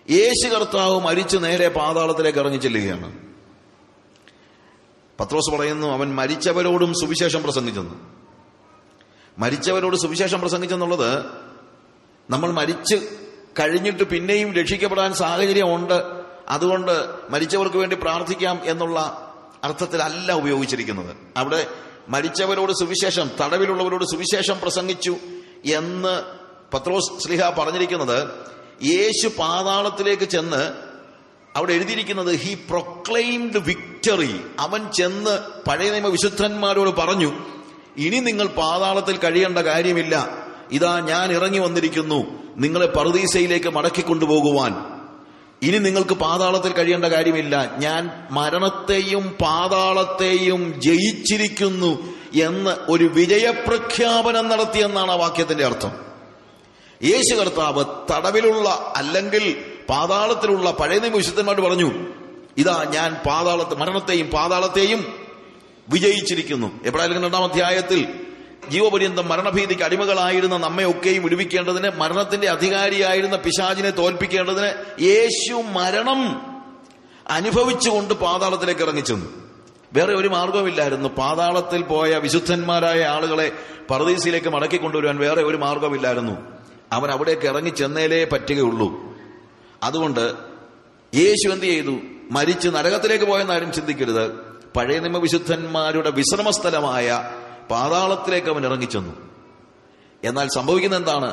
യേശു കർത്താവ് മരിച്ചു നേരെ പാതാളത്തിലേക്ക് ഇറങ്ങി ചെല്ലുകയാണ് പത്രോസ് പറയുന്നു അവൻ മരിച്ചവരോടും സുവിശേഷം പ്രസംഗിച്ചെന്ന് മരിച്ചവരോട് സുവിശേഷം പ്രസംഗിച്ചെന്നുള്ളത് നമ്മൾ മരിച്ച് കഴിഞ്ഞിട്ട് പിന്നെയും രക്ഷിക്കപ്പെടാൻ സാഹചര്യമുണ്ട് അതുകൊണ്ട് മരിച്ചവർക്ക് വേണ്ടി പ്രാർത്ഥിക്കാം എന്നുള്ള അർത്ഥത്തിലല്ല ഉപയോഗിച്ചിരിക്കുന്നത് അവിടെ മരിച്ചവരോട് സുവിശേഷം തടവിലുള്ളവരോട് സുവിശേഷം പ്രസംഗിച്ചു എന്ന് പത്രോസ് സ്ലിഹ പറഞ്ഞിരിക്കുന്നത് യേശു പാതാളത്തിലേക്ക് ചെന്ന് അവിടെ എഴുതിയിരിക്കുന്നത് ഹി പ്രൊക്ലെയിംഡ് വിക്ടറി അവൻ ചെന്ന് പഴയ നിയമ വിശുദ്ധന്മാരോട് പറഞ്ഞു ഇനി നിങ്ങൾ പാതാളത്തിൽ കഴിയേണ്ട കാര്യമില്ല ഇതാ ഞാൻ ഇറങ്ങി വന്നിരിക്കുന്നു നിങ്ങളെ പറുദീസയിലേക്ക് മടക്കിക്കൊണ്ടുപോകുവാൻ ഇനി നിങ്ങൾക്ക് പാതാളത്തിൽ കഴിയേണ്ട കാര്യമില്ല ഞാൻ മരണത്തെയും പാതാളത്തെയും ജയിച്ചിരിക്കുന്നു എന്ന് ഒരു വിജയപ്രഖ്യാപനം നടത്തിയെന്നാണ് ആ വാക്യത്തിന്റെ അർത്ഥം യേശു കർത്താവ് തടവിലുള്ള അല്ലെങ്കിൽ പാതാളത്തിലുള്ള പഴയ നിയമ വിശുദ്ധന്മാരോട് പറഞ്ഞു ഇതാ ഞാൻ പാതാളത്ത് മരണത്തെയും പാതാളത്തെയും വിജയിച്ചിരിക്കുന്നു എപ്പോഴായാലും രണ്ടാം അധ്യായത്തിൽ ജീവപര്യന്തം മരണഭീതിക്ക് അടിമകളായിരുന്ന നമ്മെ ഒക്കെയും വിടുവിക്കേണ്ടതിന് മരണത്തിന്റെ അധികാരിയായിരുന്ന പിശാചിനെ തോൽപ്പിക്കേണ്ടതിന് യേശു മരണം അനുഭവിച്ചുകൊണ്ട് പാതാളത്തിലേക്ക് ഇറങ്ങിച്ചെന്നു വേറെ ഒരു മാർഗവുമില്ലായിരുന്നു പാതാളത്തിൽ പോയ വിശുദ്ധന്മാരായ ആളുകളെ പറദീസിലേക്ക് മടക്കി കൊണ്ടുവരുവാൻ വേറെ ഒരു മാർഗവുമില്ലായിരുന്നു അവൻ അവിടേക്ക് ഇറങ്ങി ചെന്നേലേ പറ്റുകയുള്ളൂ അതുകൊണ്ട് യേശു എന്ത് ചെയ്തു മരിച്ച് നരകത്തിലേക്ക് പോയെന്നാരും ചിന്തിക്കരുത് പഴയ നിയമവിശുദ്ധന്മാരുടെ വിശ്രമസ്ഥലമായ പാതാളത്തിലേക്ക് അവൻ ഇറങ്ങിച്ചെന്നു എന്നാൽ സംഭവിക്കുന്ന എന്താണ്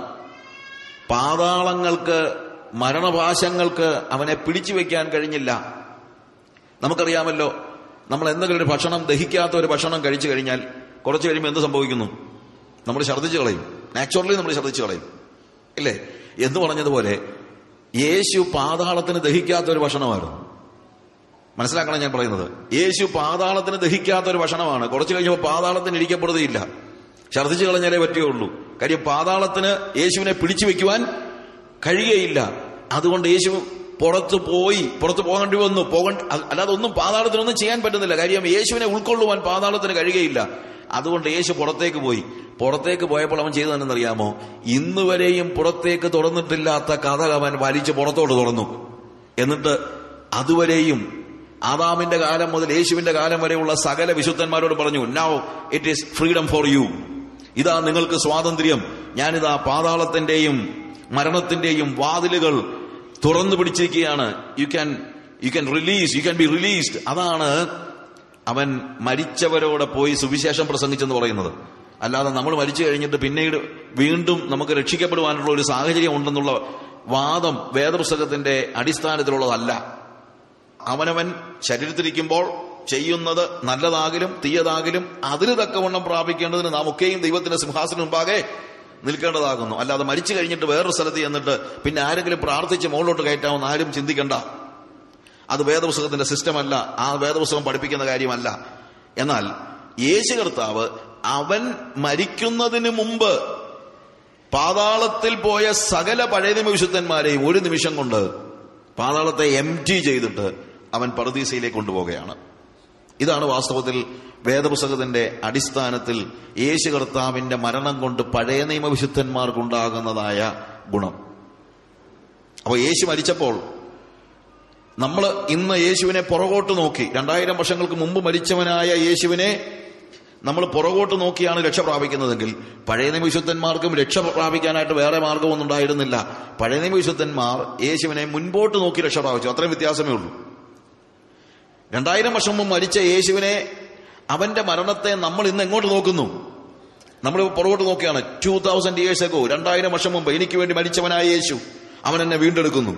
പാതാളങ്ങൾക്ക് മരണപാശങ്ങൾക്ക് അവനെ പിടിച്ചു വെക്കാൻ കഴിഞ്ഞില്ല നമുക്കറിയാമല്ലോ നമ്മൾ എന്തെങ്കിലും ഒരു ഭക്ഷണം ദഹിക്കാത്ത ഒരു ഭക്ഷണം കഴിച്ചു കഴിഞ്ഞാൽ കുറച്ച് കഴിയുമ്പോൾ എന്ത് സംഭവിക്കുന്നു നമ്മൾ ഛർദ്ദിച്ചു കളയും നാച്ചുറലി നമ്മൾ ഛർദ്ദിച്ചു കളയും ഇല്ലേ എന്ന് പറഞ്ഞതുപോലെ യേശു പാതാളത്തിന് ദഹിക്കാത്ത ഒരു ഭക്ഷണമായിരുന്നു മനസ്സിലാക്കണം ഞാൻ പറയുന്നത് യേശു പാതാളത്തിന് ദഹിക്കാത്ത ഒരു ഭക്ഷണമാണ് കുറച്ച് കഴിഞ്ഞപ്പോൾ പാതാളത്തിന് ഇരിക്കപ്പെടുകയില്ല ഛർദ്ദിച്ചു കളഞ്ഞാലേ പറ്റുകയുള്ളൂ കാര്യം പാതാളത്തിന് യേശുവിനെ പിടിച്ചു വെക്കുവാൻ കഴിയുകയില്ല അതുകൊണ്ട് യേശു പുറത്ത് പോയി പുറത്ത് പോകേണ്ടി വന്നു പോകേണ്ട അല്ലാതെ ഒന്നും പാതാളത്തിനൊന്നും ചെയ്യാൻ പറ്റുന്നില്ല കാര്യം യേശുവിനെ ഉൾക്കൊള്ളുവാൻ പാതാളത്തിന് കഴിയുകയില്ല അതുകൊണ്ട് യേശു പുറത്തേക്ക് പോയി പുറത്തേക്ക് പോയപ്പോൾ അവൻ ചെയ്തതെന്നറിയാമോ ഇന്ന് വരെയും പുറത്തേക്ക് തുറന്നിട്ടില്ലാത്ത കഥ അവൻ വലിച്ച് പുറത്തോട്ട് തുറന്നു എന്നിട്ട് അതുവരെയും ആദാമിന്റെ കാലം മുതൽ യേശുവിന്റെ കാലം വരെയുള്ള സകല വിശുദ്ധന്മാരോട് പറഞ്ഞു now it is freedom for you ഇതാ നിങ്ങൾക്ക് സ്വാതന്ത്ര്യം ഞാനിതാ പാതാളത്തിന്റെയും മരണത്തിന്റെയും വാതിലുകൾ തുറന്നു പിടിച്ചിരിക്കുകയാണ് you can you can release you can be released അതാണ് അവൻ മരിച്ചവരോട് പോയി സുവിശേഷം പ്രസംഗിച്ചെന്ന് പറയുന്നത് അല്ലാതെ നമ്മൾ മരിച്ചു കഴിഞ്ഞിട്ട് പിന്നീട് വീണ്ടും നമുക്ക് രക്ഷിക്കപ്പെടുവാനുള്ള ഒരു സാഹചര്യം ഉണ്ടെന്നുള്ള വാദം വേദപുസ്തകത്തിന്റെ അടിസ്ഥാനത്തിലുള്ളതല്ല അവനവൻ ശരീരത്തിരിക്കുമ്പോൾ ചെയ്യുന്നത് നല്ലതാകിലും തീയതാകിലും അതിന് തക്കവണ്ണം പ്രാപിക്കേണ്ടതിന് നാം ഒക്കെയും ദൈവത്തിന്റെ സിംഹാസനം മുമ്പാകെ നിൽക്കേണ്ടതാകുന്നു അല്ലാതെ മരിച്ചു കഴിഞ്ഞിട്ട് വേറൊരു സ്ഥലത്ത് ചെന്നിട്ട് പിന്നെ ആരെങ്കിലും പ്രാർത്ഥിച്ച് മുകളിലോട്ട് കയറ്റാമെന്ന് ആരും ചിന്തിക്കണ്ട അത് വേദപുസ്തകത്തിന്റെ സിസ്റ്റമല്ല ആ വേദപുസ്തകം പഠിപ്പിക്കുന്ന കാര്യമല്ല എന്നാൽ യേശു കർത്താവ് അവൻ മരിക്കുന്നതിന് മുമ്പ് പാതാളത്തിൽ പോയ സകല പഴയ നിയമവിശുദ്ധന്മാരെയും ഒരു നിമിഷം കൊണ്ട് പാതാളത്തെ എം ടി ചെയ്തിട്ട് അവൻ പറുദീസയിലേക്ക് കൊണ്ടുപോവുകയാണ് ഇതാണ് വാസ്തവത്തിൽ വേദപുസ്തകത്തിന്റെ അടിസ്ഥാനത്തിൽ യേശു കർത്താവിന്റെ മരണം കൊണ്ട് പഴയ നിയമവിശുദ്ധന്മാർക്കുണ്ടാകുന്നതായ ഗുണം അപ്പോൾ യേശു മരിച്ചപ്പോൾ നമ്മൾ ഇന്ന് യേശുവിനെ പുറകോട്ട് നോക്കി രണ്ടായിരം വർഷങ്ങൾക്ക് മുമ്പ് മരിച്ചവനായ യേശുവിനെ നമ്മൾ പുറകോട്ട് നോക്കിയാണ് രക്ഷ പ്രാപിക്കുന്നതെങ്കിൽ പഴയ നിയമവിശുദ്ധന്മാർക്കും രക്ഷ പ്രാപിക്കാനായിട്ട് വേറെ മാർഗമൊന്നും ഉണ്ടായിരുന്നില്ല പഴയ നിയമവിശുദ്ധന്മാർ യേശുവിനെ മുൻപോട്ട് നോക്കി രക്ഷ പ്രാപിച്ചു അത്രയും വ്യത്യാസമേ ഉള്ളൂ രണ്ടായിരം വർഷം മുമ്പ് മരിച്ച യേശുവിനെ അവന്റെ മരണത്തെ നമ്മൾ ഇന്ന് എങ്ങോട്ട് നോക്കുന്നു നമ്മൾ പുറകോട്ട് നോക്കിയാണ് ടൂ തൗസൻഡ് ഇയേഴ്സ് അഗോ രണ്ടായിരം വർഷം മുമ്പ് എനിക്ക് വേണ്ടി മരിച്ചവനായ യേശു അവൻ എന്നെ വീണ്ടെടുക്കുന്നു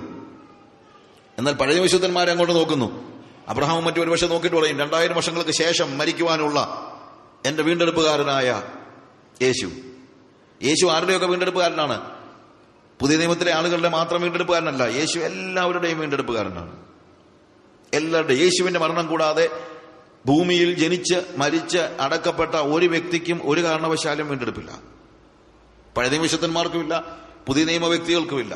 എന്നാൽ പഴയ വിശുദ്ധന്മാരെ അങ്ങോട്ട് നോക്കുന്നു അബ്രഹാമും മറ്റു ഒരു വർഷം നോക്കിയിട്ട് പറയും രണ്ടായിരം വർഷങ്ങൾക്ക് ശേഷം മരിക്കുവാനുള്ള എന്റെ വീണ്ടെടുപ്പുകാരനായ യേശു യേശു ആരുടെയൊക്കെ വീണ്ടെടുപ്പുകാരനാണ് പുതിയ നിയമത്തിലെ ആളുകളുടെ മാത്രം വീണ്ടെടുപ്പുകാരനല്ല യേശു എല്ലാവരുടെയും വീണ്ടെടുപ്പുകാരനാണ് എല്ലാവരുടെയും യേശുവിന്റെ മരണം കൂടാതെ ഭൂമിയിൽ ജനിച്ച് മരിച്ച് അടക്കപ്പെട്ട ഒരു വ്യക്തിക്കും ഒരു കാരണവശാലും വീണ്ടെടുപ്പില്ല പഴയ നിയമവിശുദ്ധന്മാർക്കുമില്ല പുതിയ നിയമ വ്യക്തികൾക്കുമില്ല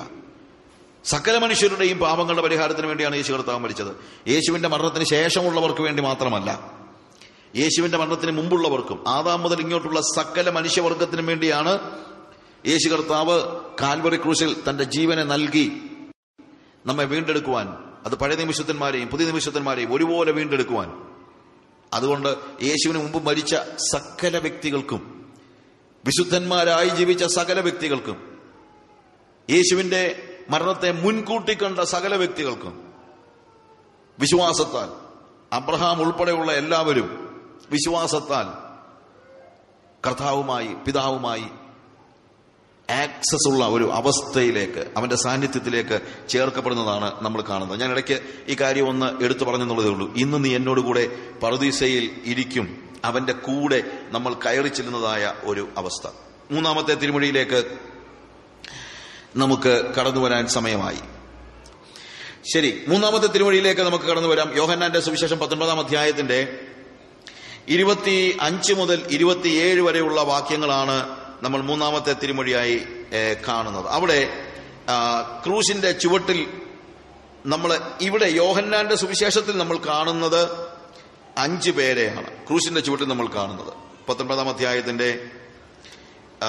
സകല മനുഷ്യരുടെയും പാപങ്ങളുടെ പരിഹാരത്തിന് വേണ്ടിയാണ് യേശു കർത്താവ് മരിച്ചത് യേശുവിന്റെ മരണത്തിന് ശേഷമുള്ളവർക്ക് വേണ്ടി മാത്രമല്ല യേശുവിന്റെ മരണത്തിന് മുമ്പുള്ളവർക്കും ആദാം മുതൽ ഇങ്ങോട്ടുള്ള സകല മനുഷ്യവർഗത്തിനും വേണ്ടിയാണ് യേശു കർത്താവ് കാൽവറി ക്രൂശിൽ തന്റെ ജീവനെ നൽകി നമ്മെ വീണ്ടെടുക്കുവാൻ അത് പഴയ നിമിഷത്തന്മാരെയും പുതിയ നിമിഷത്തന്മാരെയും ഒരുപോലെ വീണ്ടെടുക്കുവാൻ അതുകൊണ്ട് യേശുവിന് മുമ്പ് മരിച്ച സകല വ്യക്തികൾക്കും വിശുദ്ധന്മാരായി ജീവിച്ച സകല വ്യക്തികൾക്കും യേശുവിന്റെ മരണത്തെ മുൻകൂട്ടി കണ്ട സകല വ്യക്തികൾക്കും വിശ്വാസത്താൽ അബ്രഹാം ഉൾപ്പെടെയുള്ള എല്ലാവരും വിശ്വാസത്താൽ കർത്താവുമായി പിതാവുമായി ആക്സസ് ഉള്ള ഒരു അവസ്ഥയിലേക്ക് അവന്റെ സാന്നിധ്യത്തിലേക്ക് ചേർക്കപ്പെടുന്നതാണ് നമ്മൾ കാണുന്നത് ഞാൻ ഇടയ്ക്ക് ഈ കാര്യം ഒന്ന് എടുത്തു പറഞ്ഞെന്നുള്ളതേ ഉള്ളൂ ഇന്ന് നീ എന്നോട് കൂടെ പറുദീസയിൽ ഇരിക്കും അവന്റെ കൂടെ നമ്മൾ കയറി ചെല്ലുന്നതായ ഒരു അവസ്ഥ മൂന്നാമത്തെ തിരുമൊഴിയിലേക്ക് നമുക്ക് കടന്നു വരാൻ സമയമായി ശരി മൂന്നാമത്തെ തിരുമൊഴിയിലേക്ക് നമുക്ക് കടന്നു വരാം യോഹന്നാന്റെ സുവിശേഷം പത്തൊൻപതാം അധ്യായത്തിന്റെ ഇരുപത്തി അഞ്ച് മുതൽ ഇരുപത്തിയേഴ് വരെയുള്ള വാക്യങ്ങളാണ് നമ്മൾ മൂന്നാമത്തെ തിരുമൊഴിയായി ഏഹ്, കാണുന്നത് അവിടെ ആ, ക്രൂശിന്റെ ചുവട്ടിൽ നമ്മൾ ഇവിടെ യോഹന്നാന്റെ സുവിശേഷത്തിൽ നമ്മൾ കാണുന്നത് അഞ്ച് പേരെയാണ് ക്രൂശിന്റെ ചുവട്ടിൽ നമ്മൾ കാണുന്നത് പത്തൊൻപതാം അധ്യായത്തിന്റെ ആ,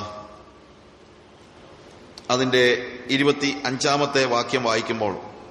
അതിന്റെ ഇരുപത്തി അഞ്ചാമത്തെ വാക്യം വായിക്കുമ്പോൾ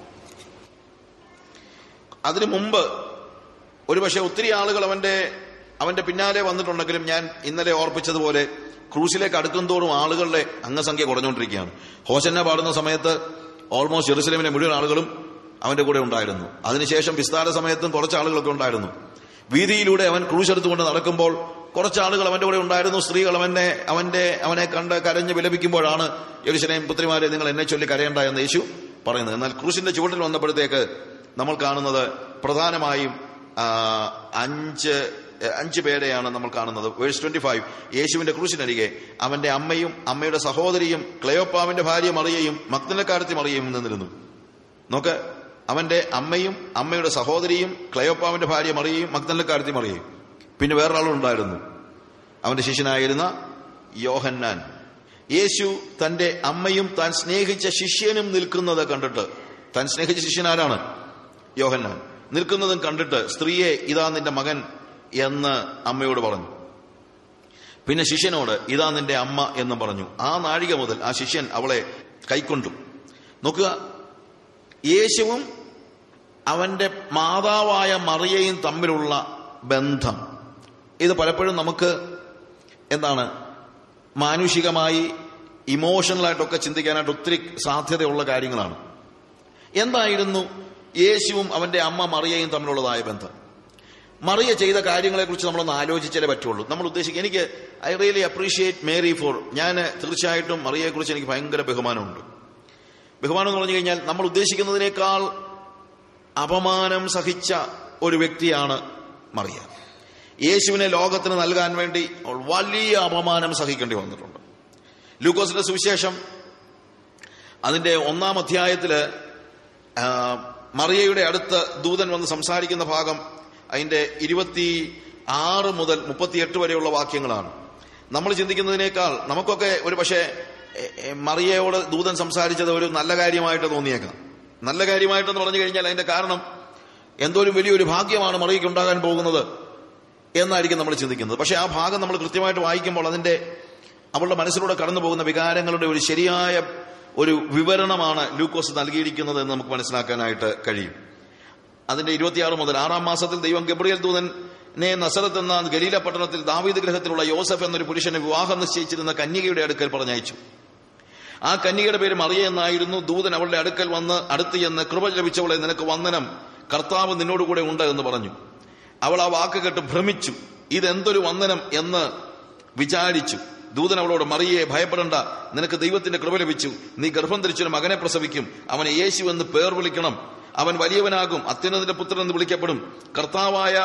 അതിനു മുമ്പ് ഒരുപക്ഷെ ഒത്തിരി ആളുകൾ അവന്റെ അവന്റെ പിന്നാലെ വന്നിട്ടുണ്ടെങ്കിലും ഞാൻ ഇന്നലെ ഓർപ്പിച്ചതുപോലെ ക്രൂസിലേക്ക് അടുക്കും തോറും ആളുകളുടെ അംഗസംഖ്യ കുറഞ്ഞുകൊണ്ടിരിക്കുകയാണ് ഹോസന്ന പാടുന്ന സമയത്ത് ഓൾമോസ്റ്റ് ജെറുസലേമിലെ മുഴുവൻ ആളുകളും അവന്റെ കൂടെ ഉണ്ടായിരുന്നു അതിനുശേഷം വിസ്താര സമയത്തും കുറച്ച് ആളുകളൊക്കെ ഉണ്ടായിരുന്നു വീതിയിലൂടെ അവൻ ക്രൂശ് എടുത്തുകൊണ്ട് നടക്കുമ്പോൾ കുറച്ച് ആളുകൾ അവന്റെ കൂടെ ഉണ്ടായിരുന്നു സ്ത്രീകൾ അവനെ അവന്റെ അവനെ കണ്ട് കരഞ്ഞ് വിലപിക്കുമ്പോഴാണ് യെരുശലേം പുത്രിമാരെ നിങ്ങൾ എന്നെ ചൊല്ലി കരയണ്ട എന്ന് യേശു പറയുന്നത് എന്നാൽ ക്രൂശിന്റെ ചുവട്ടിൽ വന്നപ്പോഴത്തേക്ക് നമ്മൾ കാണുന്നത് പ്രധാനമായും ആ, അഞ്ച് അഞ്ച് പേരെയാണ് നമ്മൾ കാണുന്നത് വേഴ്സ് ട്വന്റി ഫൈവ് യേശുവിന്റെ ക്രൂശിനരികെ അവന്റെ അമ്മയും അമ്മയുടെ സഹോദരിയും ക്ലയോപ്പാവിന്റെ ഭാര്യ മറിയയും മഗ്നലക്കാരത്തി മറിയയും നിന്നിരുന്നു നോക്ക് അവന്റെ അമ്മയും അമ്മയുടെ സഹോദരിയും ക്ലയോപ്പാവിന്റെ ഭാര്യ മറിയയും മഗ്നലക്കാരത്തി മറിയയും പിന്നെ വേറൊരാളുണ്ടായിരുന്നു അവന്റെ ശിഷ്യനായിരുന്ന യോഹന്നാൻ യേശു തന്റെ അമ്മയും താൻ സ്നേഹിച്ച ശിഷ്യനും നിൽക്കുന്നത് കണ്ടിട്ട് താൻ സ്നേഹിച്ച ശിഷ്യൻ ആരാണ് യോഹന്നാൻ നിൽക്കുന്നതും കണ്ടിട്ട് സ്ത്രീയെ ഇതാ നിന്റെ മകൻ എന്ന് അമ്മയോട് പറഞ്ഞു പിന്നെ ശിഷ്യനോട് ഇതാ നിന്റെ അമ്മ എന്ന് പറഞ്ഞു ആ നാഴിക മുതൽ ആ ശിഷ്യൻ അവളെ കൈക്കൊണ്ടു നോക്കുക യേശുവും അവന്റെ മാതാവായ മറിയയും തമ്മിലുള്ള ബന്ധം ഇത് പലപ്പോഴും നമുക്ക് എന്താണ് മാനുഷികമായി ഇമോഷണലായിട്ടൊക്കെ ചിന്തിക്കാനായിട്ട് ഒത്തിരി സാധ്യതയുള്ള കാര്യങ്ങളാണ് എന്തായിരുന്നു യേശുവും അവന്റെ അമ്മ മറിയയും തമ്മിലുള്ളതായ ബന്ധം മറിയ ചെയ്ത കാര്യങ്ങളെക്കുറിച്ച് നമ്മളൊന്ന് ആലോചിച്ചാലേ പറ്റുള്ളൂ നമ്മൾ ഉദ്ദേശിക്കുക എനിക്ക് I really appreciate Mary for ഞാൻ തീർച്ചയായിട്ടും മറിയയെക്കുറിച്ച് എനിക്ക് ഭയങ്കര ബഹുമാനമുണ്ട് ബഹുമാനം എന്ന് പറഞ്ഞു കഴിഞ്ഞാൽ നമ്മൾ ഉദ്ദേശിക്കുന്നതിനേക്കാൾ അപമാനം സഹിച്ച ഒരു വ്യക്തിയാണ് മറിയ യേശുവിനെ ലോകത്തിന് നൽകാൻ വേണ്ടി അവൾ വലിയ അപമാനം സഹിക്കേണ്ടി വന്നിട്ടുണ്ട് ലൂക്കോസിന്റെ സുവിശേഷം അതിന്റെ ഒന്നാം അധ്യായത്തില് ആ, മറിയയുടെ അടുത്ത് ദൂതൻ വന്ന് സംസാരിക്കുന്ന ഭാഗം അതിന്റെ ഇരുപത്തി ആറ് മുതൽ മുപ്പത്തിയെട്ട് വരെയുള്ള വാക്യങ്ങളാണ് നമ്മൾ ചിന്തിക്കുന്നതിനേക്കാൾ നമുക്കൊക്കെ ഒരു പക്ഷേ എ, എ, മറിയയോട് ദൂതൻ സംസാരിച്ചത് ഒരു നല്ല കാര്യമായിട്ട് തോന്നിയേക്കാം നല്ല കാര്യമായിട്ടെന്ന് പറഞ്ഞു കഴിഞ്ഞാൽ അതിന്റെ കാരണം എന്തോ ഒരു വലിയൊരു ഭാഗ്യമാണ് മറിയയ്ക്ക് ഉണ്ടാകാൻ പോകുന്നത് എന്നായിരിക്കും നമ്മൾ ചിന്തിക്കുന്നത് പക്ഷെ ആ ഭാഗം നമ്മൾ കൃത്യമായിട്ട് വായിക്കുമ്പോൾ അതിന്റെ അവളുടെ മനസ്സിലൂടെ കടന്നു പോകുന്ന വികാരങ്ങളുടെ ഒരു ശരിയായ ഒരു വിവരണമാണ് ലൂക്കോസ് നൽകിയിരിക്കുന്നത് എന്ന് നമുക്ക് മനസ്സിലാക്കാനായിട്ട് കഴിയും അതിന്റെ ഇരുപത്തിയാറ് മുതൽ ആറാം മാസത്തിൽ ദൈവം ഗബ്രിയൽ ദൂതനെ നസറത്ത് എന്ന ഗലീല പട്ടണത്തിൽ ദാവീദ് ഗ്രഹത്തിലുള്ള യോസഫ് എന്നൊരു പുരുഷനെ വിവാഹം നിശ്ചയിച്ചിരുന്ന കന്യകയുടെ അടുക്കൽ പറഞ്ഞയച്ചു ആ കന്യകയുടെ പേര് മറിയ എന്നായിരുന്നു ദൂതൻ അവളുടെ അടുക്കൽ വന്ന് അടുത്ത് ചെന്ന് കൃപ ലഭിച്ചവളെ നിനക്ക് വന്ദനം കർത്താവ് നിന്നോടുകൂടെ ഉണ്ട് എന്ന് പറഞ്ഞു അവൾ ആ വാക്ക് കേട്ട് ഭ്രമിച്ചു ഇതെന്തൊരു വന്ദനം എന്ന് വിചാരിച്ചു ദൂതൻ അവളോട് മറിയെ ഭയപ്പെടണ്ട നിനക്ക് ദൈവത്തിന്റെ കൃപ ലഭിച്ചു നീ ഗർഭം ധരിച്ചൊരു മകനെ പ്രസവിക്കും അവനെ യേശു എന്ന് പേർ വിളിക്കണം അവൻ വലിയവനാകും അത്യുന്നതിന്റെ പുത്രൻ എന്ന് വിളിക്കപ്പെടും കർത്താവായ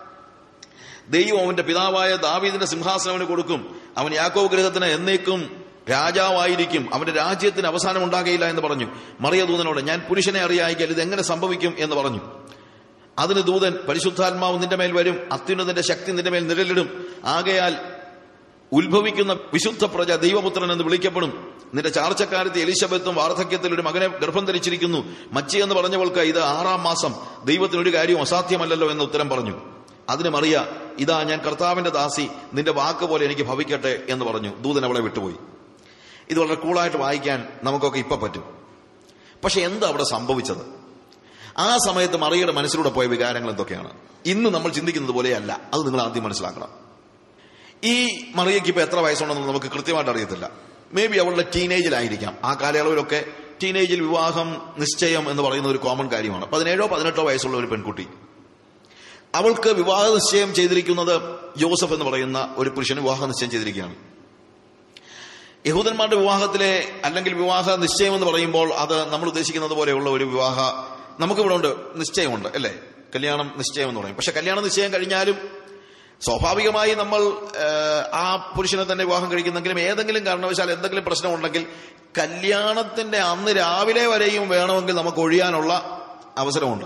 ദൈവം അവന്റെ പിതാവായ ദാവീദിന്റെ സിംഹാസനം അവന് കൊടുക്കും അവൻ യാക്കോവ് ഗ്രഹത്തിന് എന്നേക്കും രാജാവായിരിക്കും അവന്റെ രാജ്യത്തിന് അവസാനം ഉണ്ടാകയില്ല എന്ന് പറഞ്ഞു മറിയ ദൂതനോട് ഞാൻ പുരുഷനെ അറിയായിക്കൽ ഇത് എങ്ങനെ സംഭവിക്കും എന്ന് പറഞ്ഞു അതിന് ദൂതൻ പരിശുദ്ധാത്മാവ് നിന്റെ മേൽ വരും അത്യുന്നതിന്റെ ശക്തി നിന്റെ മേൽ നിഴലിടും ആകയാൽ ഉത്ഭവിക്കുന്ന വിശുദ്ധ പ്രജ ദൈവപുത്രൻ എന്ന് വിളിക്കപ്പെടും നിന്റെ ചാർച്ചക്കാരത്തെ എലിശബത്തും വാർദ്ധക്യത്തിൽ ഒരു മകനെ ഗർഭം ധരിച്ചിരിക്കുന്നു മച്ചി എന്ന് പറഞ്ഞവൾക്ക് ഇത് ആറാം മാസം ദൈവത്തിന് ഒരു കാര്യവും അസാധ്യമല്ലല്ലോ എന്ന് ഉത്തരം പറഞ്ഞു അതിന് മറിയ ഇതാ ഞാൻ കർത്താവിന്റെ ദാസി നിന്റെ വാക്ക് പോലെ എനിക്ക് ഭവിക്കട്ടെ എന്ന് പറഞ്ഞു ദൂതൻ അവളെ വിട്ടുപോയി ഇത് വളരെ കൂളായിട്ട് വായിക്കാൻ നമുക്കൊക്കെ ഇപ്പൊ പറ്റും പക്ഷെ എന്താ അവിടെ സംഭവിച്ചത് ആ സമയത്ത് മറിയുടെ മനസ്സിലൂടെ പോയ വികാരങ്ങൾ എന്തൊക്കെയാണ് ഇന്ന് നമ്മൾ ചിന്തിക്കുന്നത് പോലെയല്ല അത് നിങ്ങൾ ആദ്യം മനസ്സിലാക്കണം ഈ മറിയയ്ക്ക് ഇപ്പൊ എത്ര വയസ്സുണ്ടെന്ന് നമുക്ക് കൃത്യമായിട്ട് അറിയത്തില്ല മേ ബി അവളുടെ ടീനേജിലായിരിക്കാം ആ കാലയളവിലൊക്കെ ടീനേജിൽ വിവാഹം നിശ്ചയം എന്ന് പറയുന്ന ഒരു കോമൺ കാര്യമാണ് പതിനേഴോ പതിനെട്ടോ വയസ്സുള്ള ഒരു പെൺകുട്ടി അവൾക്ക് വിവാഹ നിശ്ചയം ചെയ്തിരിക്കുന്നത് ജോസഫ് എന്ന് പറയുന്ന ഒരു പുരുഷന് വിവാഹ നിശ്ചയം ചെയ്തിരിക്കുകയാണ് യഹൂദന്മാരുടെ വിവാഹത്തിലെ അല്ലെങ്കിൽ വിവാഹ നിശ്ചയം എന്ന് പറയുമ്പോൾ അത് നമ്മൾ ഉദ്ദേശിക്കുന്നത് പോലെയുള്ള ഒരു വിവാഹ നമുക്കിവിടെ ഉണ്ട് നിശ്ചയമുണ്ട് അല്ലേ കല്യാണം നിശ്ചയം എന്ന് പറയും പക്ഷെ കല്യാണ നിശ്ചയം കഴിഞ്ഞാലും സ്വാഭാവികമായി നമ്മൾ ഏഹ്, ആ പുരുഷനെ തന്നെ വിവാഹം കഴിക്കുന്നെങ്കിലും ഏതെങ്കിലും കാരണവശാൽ എന്തെങ്കിലും പ്രശ്നമുണ്ടെങ്കിൽ കല്യാണത്തിന്റെ അന്ന് രാവിലെ വരെയും വേണമെങ്കിൽ നമുക്ക് ഒഴിയാനുള്ള അവസരമുണ്ട്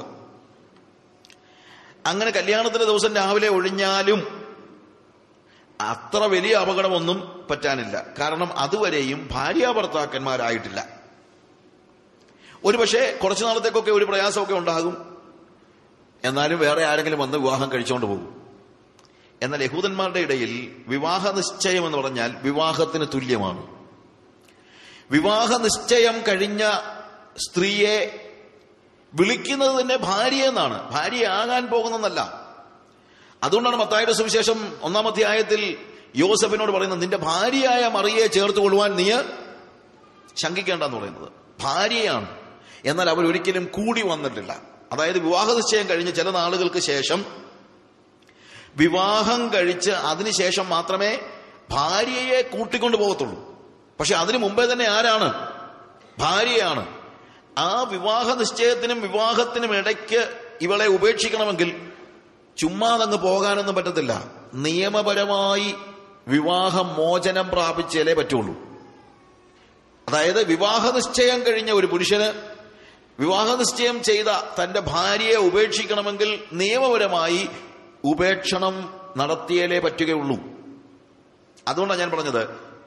അങ്ങനെ കല്യാണത്തിന്റെ ദിവസം രാവിലെ ഒഴിഞ്ഞാലും അത്ര വലിയ അപകടമൊന്നും പറ്റാനില്ല കാരണം അതുവരെയും ഭാര്യാഭർത്താക്കന്മാരായിട്ടില്ല ഒരു പക്ഷേ കുറച്ചു നാളത്തേക്കൊക്കെ ഒരു പ്രയാസമൊക്കെ ഉണ്ടാകും എന്നാലും വേറെ ആരെങ്കിലും വന്ന് വിവാഹം കഴിച്ചുകൊണ്ട് പോകും എന്നാൽ യഹൂദന്മാരുടെ ഇടയിൽ വിവാഹ നിശ്ചയം എന്ന് പറഞ്ഞാൽ വിവാഹത്തിന് തുല്യമാണ് വിവാഹ നിശ്ചയം കഴിഞ്ഞ സ്ത്രീയെ വിളിക്കുന്നത് തന്നെ ഭാര്യ എന്നാണ് ഭാര്യയാകാൻ പോകുന്നതല്ല അതുകൊണ്ടാണ് മത്തായുടെ സുവിശേഷം ഒന്നാം അധ്യായത്തിൽ യോസഫിനോട് പറയുന്നത് നിന്റെ ഭാര്യയായ മറിയെ ചേർത്ത് കൊള്ളുവാൻ നീ ശങ്കിക്കേണ്ടെന്ന് പറയുന്നത് ഭാര്യയാണ് എന്നാൽ അവർ ഒരിക്കലും കൂടി വന്നിട്ടില്ല അതായത് വിവാഹ നിശ്ചയം കഴിഞ്ഞ് ചില നാളുകൾക്ക് ശേഷം വിവാഹം കഴിച്ച് അതിനുശേഷം മാത്രമേ ഭാര്യയെ കൂട്ടിക്കൊണ്ടു പോകത്തുള്ളൂ പക്ഷെ അതിനു മുമ്പേ തന്നെ ആരാണ് ഭാര്യയാണ് ആ വിവാഹ നിശ്ചയത്തിനും വിവാഹത്തിനും ഇടയ്ക്ക് ഇവളെ ഉപേക്ഷിക്കണമെങ്കിൽ ചുമ്മാതങ്ങ് പോകാനൊന്നും പറ്റത്തില്ല നിയമപരമായി വിവാഹ മോചനം പ്രാപിച്ചാലേ പറ്റുള്ളൂ അതായത് വിവാഹ നിശ്ചയം കഴിഞ്ഞ ഒരു പുരുഷന് വിവാഹ നിശ്ചയം ചെയ്ത തന്റെ ഭാര്യയെ ഉപേക്ഷിക്കണമെങ്കിൽ നിയമപരമായി ഉപേക്ഷണം നടത്തിയാലേ പറ്റുകയുള്ളൂ അതുകൊണ്ടാണ് ഞാൻ പറഞ്ഞത്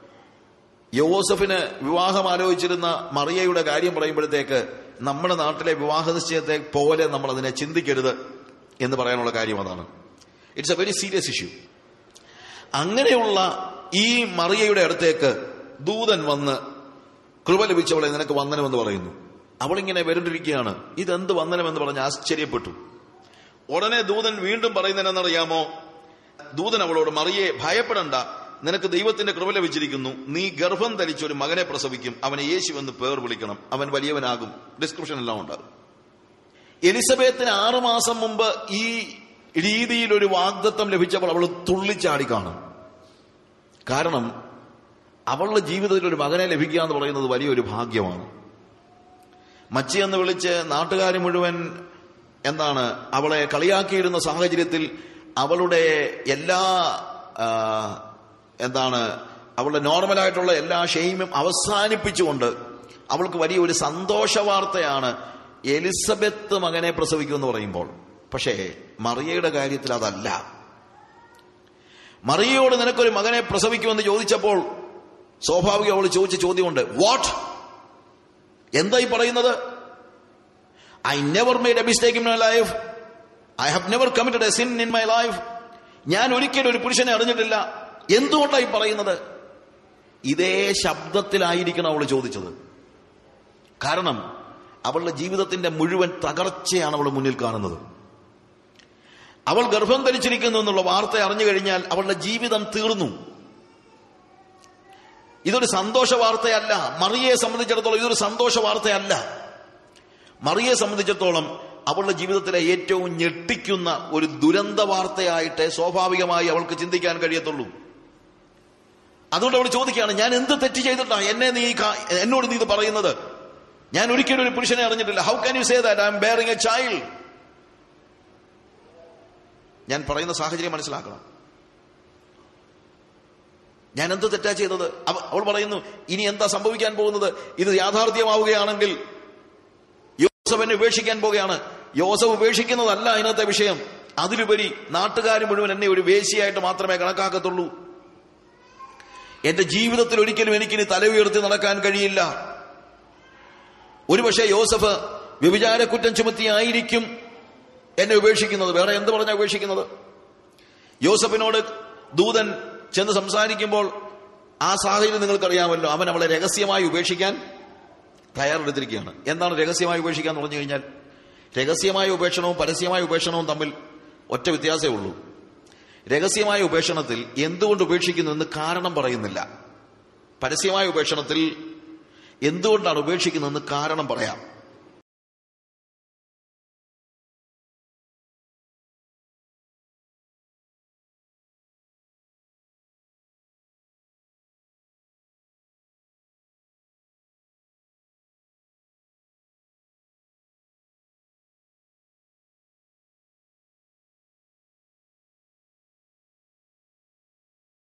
യോസഫിന് വിവാഹം ആലോചിച്ചിരുന്ന മറിയയുടെ കാര്യം പറയുമ്പോഴത്തേക്ക് നമ്മുടെ നാട്ടിലെ വിവാഹ നിശ്ചയത്തെ പോലെ നമ്മൾ അതിനെ ചിന്തിക്കരുത് എന്ന് പറയാനുള്ള കാര്യം അതാണ് it's a very serious issue അങ്ങനെയുള്ള ഈ മറിയയുടെ അടുത്തേക്ക് ദൂതൻ വന്ന് കൃപ ലഭിച്ചവളെ നിനക്ക് വന്ദനമെന്ന് പറയുന്നു അവളിങ്ങനെ വരണ്ടിരിക്കുകയാണ് ഇതെന്ത് വന്ദനമെന്ന് പറഞ്ഞ് ആശ്ചര്യപ്പെട്ടു ഉടനെ ദൂതൻ വീണ്ടും പറയുന്നതെന്നറിയാമോ ദൂതൻ അവളോട് മറിയെ ഭയപ്പെടണ്ട നിനക്ക് ദൈവത്തിന്റെ കൃപ ലഭിച്ചിരിക്കുന്നു നീ ഗർഭം ധരിച്ച ഒരു മകനെ പ്രസവിക്കും അവനെ യേശു എന്ന് പേർ വിളിക്കണം അവൻ വലിയവനാകും ഡിസ്ക്രിപ്ഷൻ എല്ലാം ഉണ്ടാകും എലിസബത്തിന് ആറുമാസം മുമ്പ് ഈ രീതിയിൽ ഒരു വാഗ്ദത്വം ലഭിച്ചപ്പോൾ അവൾ തുള്ളിച്ചാടി കാണും കാരണം അവളുടെ ജീവിതത്തിൽ ഒരു മകനെ ലഭിക്കുക എന്ന് പറയുന്നത് വലിയൊരു ഭാഗ്യമാണ് മച്ചി എന്ന് വിളിച്ച് നാട്ടുകാർ മുഴുവൻ എന്താണ് അവളെ കളിയാക്കിയിരുന്ന സാഹചര്യത്തിൽ അവളുടെ എല്ലാ ആ, എന്താണ് അവളുടെ നോർമലായിട്ടുള്ള എല്ലാ ഷെയിമും അവസാനിപ്പിച്ചുകൊണ്ട് അവൾക്ക് വലിയ ഒരു സന്തോഷ വാർത്തയാണ് എലിസബത്ത് മകനെ പ്രസവിക്കുമെന്ന് പറയുമ്പോൾ പക്ഷേ മറിയയുടെ കാര്യത്തിൽ അതല്ല മറിയയോട് നിനക്കൊരു മകനെ പ്രസവിക്കുമെന്ന് ചോദിച്ചപ്പോൾ സ്വാഭാവികം അവൾ ചോദിച്ച ചോദ്യമുണ്ട് വാട്ട് എന്തായി പറയുന്നത് I never made a mistake in my life I have never committed a sin in my life ഞാൻ ഒരിക്കലും ഒരു പുരുഷനെ അറിഞ്ഞിട്ടില്ല എന്തുകൊണ്ടായി പറയുന്നത് ഇതേ ശബ്ദത്തിലായിരിക്കണം അവൾ ചോദിച്ചത് കാരണം അവളുടെ ജീവിതത്തിന്റെ മുഴുവൻ തകർച്ചയാണ് അവൾ മുന്നിൽ കാണുന്നത് അവൾ ഗർഭം ധരിച്ചിരിക്കുന്നു എന്നുള്ള വാർത്ത അറിഞ്ഞു കഴിഞ്ഞാൽ അവളുടെ ജീവിതം തീർന്നു ഇതൊരു സന്തോഷ വാർത്തയല്ല മറിയെ സംബന്ധിച്ചിടത്തോളം ഇതൊരു സന്തോഷ വാർത്തയല്ല മറിയെ സംബന്ധിച്ചിടത്തോളം അവളുടെ ജീവിതത്തിലെ ഏറ്റവും ഞെട്ടിക്കുന്ന ഒരു ദുരന്ത വാർത്തയായിട്ട് സ്വാഭാവികമായി അവൾക്ക് ചിന്തിക്കാൻ കഴിയത്തുള്ളൂ അതുകൊണ്ട് അവൾ ചോദിക്കുകയാണ് ഞാൻ എന്ത് തെറ്റ് ചെയ്തിട്ടാ എന്നെ നീ കാ- എന്നോട് നീ ഇത് പറയുന്നത് ഞാൻ ഒരിക്കലും ഒരു പുരുഷനെ അറിഞ്ഞിട്ടില്ല how can you say that I am bearing a child ഞാൻ പറയുന്ന സാഹചര്യം മനസ്സിലാക്കണം ഞാൻ എന്ത് തെറ്റാ ചെയ്തത് അവ- അവൾ പറയുന്നു ഇനി എന്താ സംഭവിക്കാൻ പോകുന്നത് ഇത് യാഥാർത്ഥ്യമാവുകയാണെങ്കിൽ യോസഫ് എന്നെ ഉപേക്ഷിക്കാൻ പോവുകയാണ് യോസഫ് ഉപേക്ഷിക്കുന്നതല്ല അതിനകത്തെ വിഷയം അതിലുപരി നാട്ടുകാർ മുഴുവൻ എന്നെ ഒരു വേശിയായിട്ട് മാത്രമേ കണക്കാക്കത്തുള്ളൂ എന്റെ ജീവിതത്തിൽ ഒരിക്കലും എനിക്കിനി തല ഉയർത്തി നടക്കാൻ കഴിയില്ല ഒരുപക്ഷെ യോസഫ് വ്യഭിചാര കുറ്റം ചുമത്തിയായിരിക്കും എന്നെ ഉപേക്ഷിക്കുന്നത് വേറെ എന്ത് പറഞ്ഞാ ഉപേക്ഷിക്കുന്നത് യോസഫിനോട് ദൂതൻ ചെന്ന് സംസാരിക്കുമ്പോൾ ആ സാഹചര്യം നിങ്ങൾക്കറിയാമല്ലോ അവൻ അവളെ രഹസ്യമായി ഉപേക്ഷിക്കാൻ തയ്യാറെടുത്തിരിക്കുകയാണ് എന്താണ് രഹസ്യമായി ഉപേക്ഷിക്കുക എന്ന് പറഞ്ഞു കഴിഞ്ഞാൽ രഹസ്യമായ ഉപേക്ഷണവും പരസ്യമായ ഉപേക്ഷണവും തമ്മിൽ ഒറ്റ വ്യത്യാസമേ ഉള്ളൂ രഹസ്യമായ ഉപേക്ഷണത്തിൽ എന്തുകൊണ്ട് ഉപേക്ഷിക്കുന്നു എന്ന് കാരണം പറയുന്നില്ല പരസ്യമായ ഉപേക്ഷണത്തിൽ എന്തുകൊണ്ടാണ് ഉപേക്ഷിക്കുന്നതെന്ന് കാരണം പറയാം